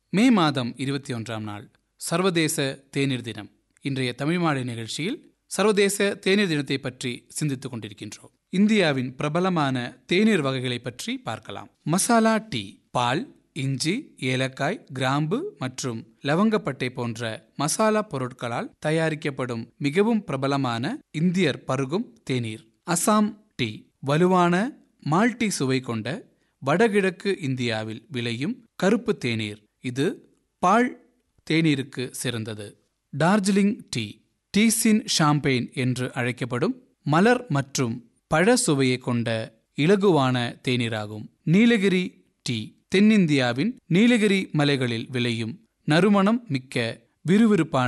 மே மாதம் இருபத்தி ஒன்றாம் நாள் சர்வதேச தேநீர் தினம் இன்றைய தமிழ் மாலை நிகழ்ச்சியில் சர்வதேச தேநீர் தினத்தை பற்றி சிந்தித்துக் கொண்டிருக்கின்றோம் இந்தியாவின் பிரபலமான தேநீர் வகைகளை பற்றி பார்க்கலாம் மசாலா டீ பால் இஞ்சி ஏலக்காய் கிராம்பு மற்றும் லவங்கப்பட்டை போன்ற மசாலா பொருட்களால் தயாரிக்கப்படும் மிகவும் பிரபலமான இந்தியர் பருகும் தேநீர் அசாம் டீ வலுவான மால்டி சுவை கொண்ட வடகிழக்கு இந்தியாவில் விளையும் கருப்பு தேநீர் இது பால் தேநீருக்கு சிறந்தது டார்ஜிலிங் டீ டீசின் ஷாம்பெயின் என்று அழைக்கப்படும் மலர் மற்றும் பழ சுவையை கொண்ட இலகுவான தேநீராகும் நீலகிரி டீ தென்னிந்தியாவின் நீலகிரி மலைகளில் விளையும் நறுமணம் மிக்க விறுவிறுப்பான